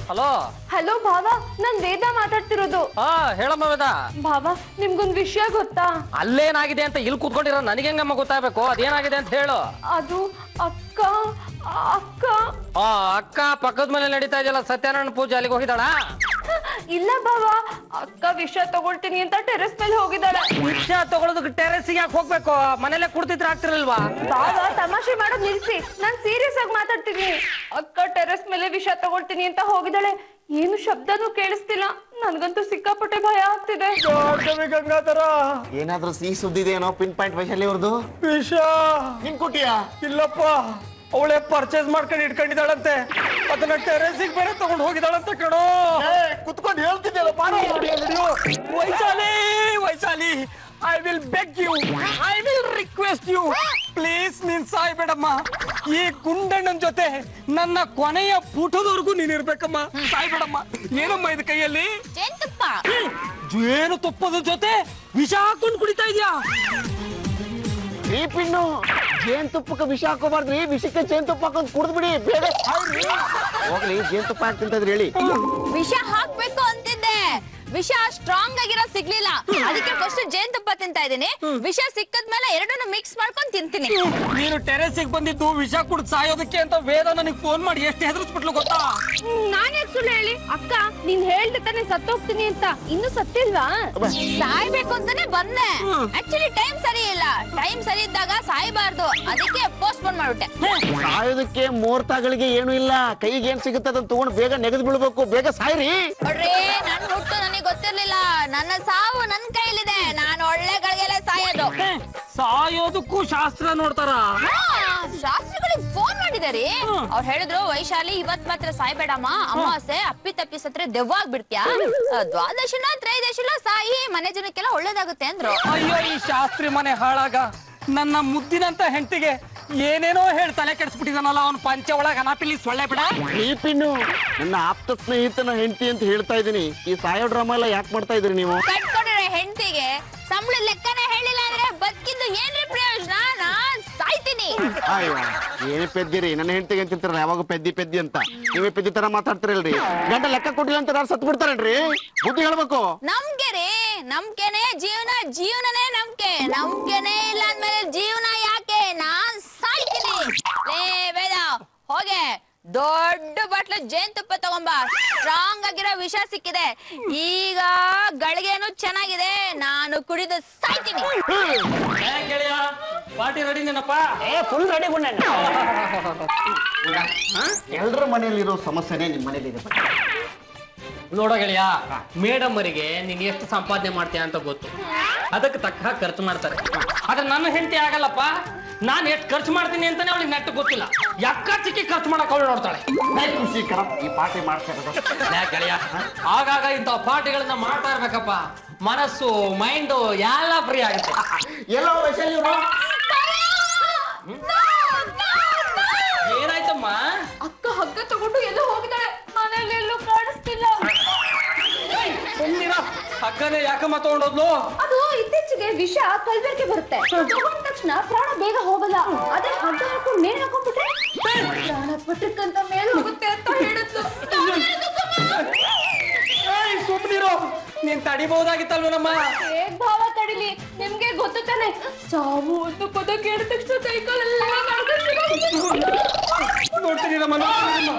Hello hello ಭಾವ ನಾನ್ ವೇದ ಮಾತಾಡ್ತಿರೋದು ಹಾ ಹೇಳಮ್ಮ ವೇದ ಭಾವ ನಿಮ್ಗೊಂದ್ ವಿಷಯ ಗೊತ್ತಾ ಅಲ್ಲೇನಾಗಿದೆ ಅಂತ ಇಲ್ಲಿ ಕೂತ್ಕೊಂಡಿರೋ ನನಗೆ ಹೆಂಗಮ್ಮ ಗೊತ್ತಾಗಬೇಕು ಅದೇನಾಗಿದೆ ಅಂತ ಹೇಳು ಅದು ಅಕ್ಕ ಅಕ್ಕ ಆ ಅಕ್ಕ ಪಕ್ಕದ ಮನೆ ನಡೀತಾ ಇದೆಯಲ್ಲ ಸತ್ಯನಾರಾಯಣ ಪೂಜೆ ಅಲ್ಲಿಗೆ ಹೋಗಿದ್ದಾಳ ಇಲ್ಲ ಭಾವ ಅಕ್ಕ ವಿಷಯ ತಗೊಳ್ತೀನಿ ಅಂತ ಟೆರೆಸ್ ಮೇಲೆ ಹೋಗಿದ್ದಾಳೆ ವಿಷಯ ತಗೊಳ್ಳೋದಕ್ಕೆ ಟೆರೆಸ್ಗೆ ಯಾಕೆ ಹೋಗ್ಬೇಕು ಮನೇಲೆ ಕುಡ್ತಿದ್ರೆ ಆಗ್ತಿರಲ್ವಾ ಭಾವ ತಮಾಷೆ ಮಾಡೋದ್ ನಿಲ್ಸಿ ನಾನ್ ಸೀರಿಯಸ್ ಆಗಿ ಮಾತಾಡ್ತೀನಿ ಅಕ್ಕ ಟೆರೆಸ್ ಮೇಲೆ ವಿಷಯ ತಗೊಳ್ತೀನಿ ಅಂತ ಹೋಗಿದ್ದಾಳೆ ಏನು ಶಬ್ದನೂ ಕೇಳಿಸ್ತಿಲ್ಲ ನನ್ಗಂತೂ ಸಿಕ್ಕಾಪಟ್ಟೆ ಭಯ ಆಗ್ತಿದೆ ಗಂಗಾಧರ ಏನಾದ್ರೂ ಸಿಹಿ ಸುದ್ದಿದೇನೋ ಪಿನ್ ಪಾಯಿಂಟ್ ವೈಶಾಲಿ ಅವ್ರದ್ದು ವಿಷ ನಿನ್ ಕೊಟ್ಟಿಯಾ ಇಲ್ಲಪ್ಪ ಅವಳೆ ಪರ್ಚೇಸ್ ಮಾಡ್ಕೊಂಡು ಇಟ್ಕೊಂಡಿದ್ದಾಳಂತೆ ಅದನ್ನ ಟೆರೆಸಿಗೆ ಬೇರೆ ತಗೊಂಡು ಹೋಗಿದ್ದಾಳಂತೆ ಕಣೋ ಕುತ್ಕೊಂಡು ಹೇಳ್ತಿದ್ದೆಲ್ಲ Vaishali Vaishali I will beg you I will request you please ನೀನ್ ಸಾಯ್ಬೇಡಮ್ಮ ಈ ಗುಂಡಣ್ಣನ ಜೊತೆ ನನ್ನ ಕೊನೆಯ ಪುಟದವರೆಗೂ ನೀನ್ ಇರ್ಬೇಕಮ್ಮ ಸಾಯ್ಬೇಡಮ್ಮ ಏನಮ್ಮ ಇದು ಕೈಯಲ್ಲಿ ಜೇನ್ತುಪ್ಪ ಏನು ತುಪ್ಪದ ಜೊತೆ ವಿಷ ಹಾಕೊಂಡು ಕುಡಿತಾ ಇದ್ಯಾ ಈ ಪಿನ್ನು ಜೇನ್ ತುಪ್ಪಕ್ಕೆ ವಿಷ ಹಾಕೋಬಾರ್ದ್ರಿ ವಿಷಕ್ಕೆ ಜೇನ್ ತುಪ್ಪ ಹಾಕೊಂಡ್ ಕುಡಿದ್ಬಿಡಿ ಬೇಗ ಸಾಯ್ರಿ. ಹೋಗ್ಲಿ ಜೇನ್ ತುಪ್ಪ ಯಾಕೆ ತಿಂತದ್ರಿ ಹೇಳಿ ವಿಷ ಹಾಕ್ಬೇಕು ಅಂತಿದ್ದೆ ವಿಷ ಸ್ಟ್ರಾಂಗ್ ಆಗಿರೋ ಸಿಗ್ಲಿಲ್ಲ ಅದಕ್ಕೆ ಫಸ್ಟ್ ಜೇನ್ತುಪ್ಪ ತಿಂತಾ ಇದೀನಿ ವಿಷ ಸಿಕ್ಕದ್ಮೇಲೆ ಎರಡನ್ನು ಮಿಕ್ಸ್ ಮಾಡ್ಕೊಂಡ್ ತಿಂತೀನಿ ನೀನು ಟೆರೆಸಿಗೆ ಬಂದಿದ್ದು ವಿಷ ಕುಡಿದು ಸಾಯೋದಕ್ಕೆ ಅಂತ ವೇದ ನನಗೆ ಫೋನ್ ಮಾಡಿ ಎಷ್ಟು ಹೆದರ್ಸ್ಬಿಟ್ಲು ಗೊತ್ತಾ ನಾನ್ ಯಾಕೆ ಸುಳ್ಳು ಹೇಳಿ ಅಕ್ಕ ನೀನ್ ಹೇಳ್ದೆ ತಾನೇ ಸತ್ತೋಗ್ತೀನಿ ಅಂತ ಇನ್ನು ಸತ್ತಿಲ್ವಾ ಸಾಯ್ಬೇಕು ಅಂತಾನೆ ಬಂದೆ ಆಕ್ಚುಲಿ ಟೈಮ್ ಸರಿ ಇಲ್ಲ ಟೈಮ್ ಸರಿ ಇದ್ದಾಗ ಸಾಯ್ಬಾರ್ದು ಅದಕ್ಕೆ ಪೋಸ್ಟ್ಪೋನ್ ಮಾಡ್ಬಿಟ್ಟೆ ಸಾಯೋದಕ್ಕೆ ಮುಹೂರ್ತಗಳಿಗೆ ಏನು ಇಲ್ಲ ಕೈಗೆ ಏನ್ ಸಿಗುತ್ತೆ ಅದನ್ನ ತಗೊಂಡು ಬೇಗ ನೆಗೆದು ಬೀಳ್ಬೇಕು ಬೇಗ ಸಾಯ್ರಿ ನೋಡ್ರಿ ನನ್ ಹುಟ್ಟು ನನಗೆ ಗೊತ್ತಿರ್ಲಿಲ್ಲ ನನ್ನ ಸಾವು ನನ್ ಕೈಲಿದೆ ನಾನು ಒಳ್ಳೆ ಗಳಿಗೆಲ್ಲ ಸಾಯೋದು ಸಾಯೋದಕ್ಕೂ ಶಾಸ್ತ್ರ ನೋಡ್ತಾರ ಹಾ, ಶಾಸ್ತ್ರಿಗಳಿಗೆ ಫೋನ್ ಮಾಡಿದಾರಿ ಅವ್ರು ಹೇಳಿದ್ರು ವೈಶಾಲಿ ಇವತ್ ಮಾತ್ರ ಸಾಯ್ಬೇಡಮ್ಮ ಅಮಾವಾಸ್ಯೆ ಅಪ್ಪಿ ತಪ್ಪಿ ಸತ್ರೆ ದೆವ್ವ ಆಗ್ಬಿಡ್ತ್ಯಾ ಆ, ದ್ವಾದಶಿನ ತ್ರಯೋದಶಿನ ಸಾಯಿ ಮನೆ ಜನಕ್ಕೆಲ್ಲ ಒಳ್ಳೇದಾಗುತ್ತೆ ಅಂದ್ರು ಅಯ್ಯೋ ಈ ಶಾಸ್ತ್ರಿ ಮನೆ ಹಾಳಾಗ ನನ್ನ ಮುದ್ದಿನಂತ ಹೆಂಡತಿಗೆ ಏನೇನೋ ಹೇಳಿ ತಲೆ ಕೆಡಿಸ್ಬಿಟ್ಟಿದಾನಲ್ಲ ಅವ್ನ ಪಂಚ ಒಳಗ ಅನಾಪಿಲಿ ಸೊಳ್ಳೆ ಬಿಡ ಈ ಪಿನ್ನು ನನ್ನ ಆಪ್ತ ಸ್ನೇಹಿತನ ಹೆಂಡತಿ ಅಂತ ಹೇಳ್ತಾ ಇದೀನಿ ಈ ಸಾಯೋ ಡ್ರಾಮಾ ಎಲ್ಲ ಯಾಕೆ ಮಾಡ್ತಾ ಇದ್ರಿ ನೀವು ಕಟ್ಕೊಂಡಿರೋ ಹೆಂಡತಿಗೆ ಸಂಬಳ ಲೆಕ್ಕನೇ ಹೇಳಿಲ್ಲ ಅಂದ್ರೆ ಬದುಕಿದ್ದು ಏನ್ರಿ ಪ್ರಯೋಜನ ನಾನ್ ಸಾಯ್ತೀನಿ ಅಯ್ಯೋ ಏನೇ ಪೆದ್ದಿರಿ ನನ್ನ ಹೆಂಡತಿಗೆ ಅಂತಿರ್ತಾರ ಯಾವಾಗ ಪೆದ್ದಿ ಪೆದ್ದಿ ಅಂತ ನೀವೇ ಪೆದ್ದಿ ತರ ಮಾತಾಡ್ತಿರಲ್ರಿ ಗಂಡ ಲೆಕ್ಕ ಕೊಟ್ಟಿಲ್ಲ ಅಂತ ಯಾರು ಸತ್ ಬಿಡ್ತಾರಲ್ರಿ ಬುದ್ಧಿ ಹೇಳ್ಬೇಕು ನಂಬಿಕೆ ರೀ ನಂಬಿಕೆನೆ ಜೀವನ ಜೀವನನೇ ನಂಬಿಕೆ ನಂಬಿಕೆನೇ ಇಲ್ಲ ಅಂದ್ಮೇಲೆ ಜೀವನ ಯಾಕೆ ನಾನ್ ಸಾಯ್ತೀನಿ ಲೇ ವೇದ ಹೋಗೆ ದೊಡ್ಡ ಬಟ್ಲು ಜೇನ್ತುಪ್ಪ ತಗೊಂಬ ಸ್ಟ್ರಾಂಗ್ ಆಗಿರೋ ವಿಷ ಸಿಕ್ಕಿದೆ ಈಗ ಗಳಿಗೆನು ಚೆನ್ನಾಗಿದೆ ನಾನು ಕುಡಿದು ಸಾಯ್ತೀನಿ ಗೆಳೆಯ ಪಾರ್ಟಿ ರೆಡಿ ನೆನಪ್ಪ ಫುಲ್ ರೆಡಿ ಎಲ್ಲರ ಮನೆಯಲ್ಲಿರೋ ಸಮಸ್ಯೆನೇ ನಿಮ್ಮ ಮನೇಲಿ ಇದೆ ನೋಡೋ ಗೆಳೆಯ ಮೇಡಮ್ ಅವರಿಗೆ ನೀನ್ ಎಷ್ಟು ಸಂಪಾದನೆ ಮಾಡ್ತೀಯ ಅಂತ ಗೊತ್ತು ಅದಕ್ಕೆ ತಕ್ಕ ಹಾಗೆ ಖರ್ಚು ಮಾಡ್ತಾರೆ ಆದ್ರೆ ನನ್ನ ಹೆಂಡತಿ ಆಗಲ್ಲಪ್ಪ ನಾನು ಎಷ್ಟು ಖರ್ಚು ಮಾಡ್ತೀನಿ ಅಂತಾನೆ ಅವಳಿಗೆ ನೆಟ್ಟು ಗೊತ್ತಿಲ್ಲ ಯಕ್ಕ ಚಿಕ್ಕಿ ಖರ್ಚು ಮಾಡಕ್ ಅವಳು ನೋಡ್ತಾಳೆ ಖುಷಿ ಕರ ಈ ಪಾರ್ಟಿ ಮಾಡ್ತಾ ಯಾಕ್ ಗೆಳೆಯ ಆಗಾಗ ಇಂಥ ಪಾರ್ಟಿಗಳನ್ನ ಮಾಡ್ತಾ ಇರ್ಬೇಕಪ್ಪ ಮನಸ್ಸು ಮೈಂಡು ಎಲ್ಲ ಫ್ರೀ ಆಗುತ್ತೆ ಎಲ್ಲ ವೈಶಾಲಿ ಇವ್ರು? ಏನಾಯ್ತಮ್ಮ ಅಕ್ಕ ಹಗ್ಗ ತಗೊಂಡು ಎಲ್ಲೋ ಹೋಗಿದ್ದಾಳೆ ಮನೇಲಿ ಎಲ್ಲೂ ಕಾಣಿಸ್ತಿಲ್ಲ ಸುಮ್ಮನಿರ ಅಕ್ಕನೇ ಯಾಕಮ್ಮ ತಗೊಂಡೋದ್ಲು ಅದು ಇತ್ತೀಚೆಗೆ ವಿಷ ಕಲ್ಬೆರ್ಕೆ ಬರುತ್ತೆ ತಗೊಂಡ ತಕ್ಷಣ ಪ್ರಾಣ ಬೇಗ ಹೋಗಲ್ಲ ಅದೇ ಹಗ್ಗ ಹಾಕೊಂಡು ಮೇಲ್ ಹಾಕೊಂಡ್ಬಿಟ್ರೆ ಪ್ರಾಣ ಪಟ್ಟಕ್ಕಂತ ಮೇಲ್ ಹೋಗುತ್ತೆ ಅಂತ ಹೇಳಿದ್ಲು ಏಯ್ ಸುಮ್ನಿರು ನೀನ್ ತಡಿಬಹುದಾಗಿತ್ತಲ್ವನಮ್ಮ ಹೇಗ್ ಭಾವ ತಡಿಲಿ ನಿಮ್ಗೆ ಗೊತ್ತು ತಾನೆ ಸಾವು ಒಂದು ಪದ ಕೇಳಿದ ತಕ್ಷಣ ಕೈಕಾಲೆಲ್ಲ ನೋಡ್ತೀನಿ ನಮ್ಮ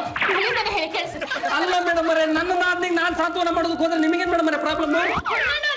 ಹೇಳಿ ಕೇಳಿಸಿದ್ರು ಅಲ್ಲ ಮೇಡಮ್ ಅವರೇ ನನ್ನ ನಾದ್ನಿಗೆ ನಾನ್ ಸಾಂತ್ವನ ಮಾಡೋದಕ್ಕೆ ಹೋದ್ರೆ ನಿಮಗೇನ್ ಮೇಡಮ್ ಅವರೇ ಪ್ರಾಬ್ಲಮ್ ನಾನು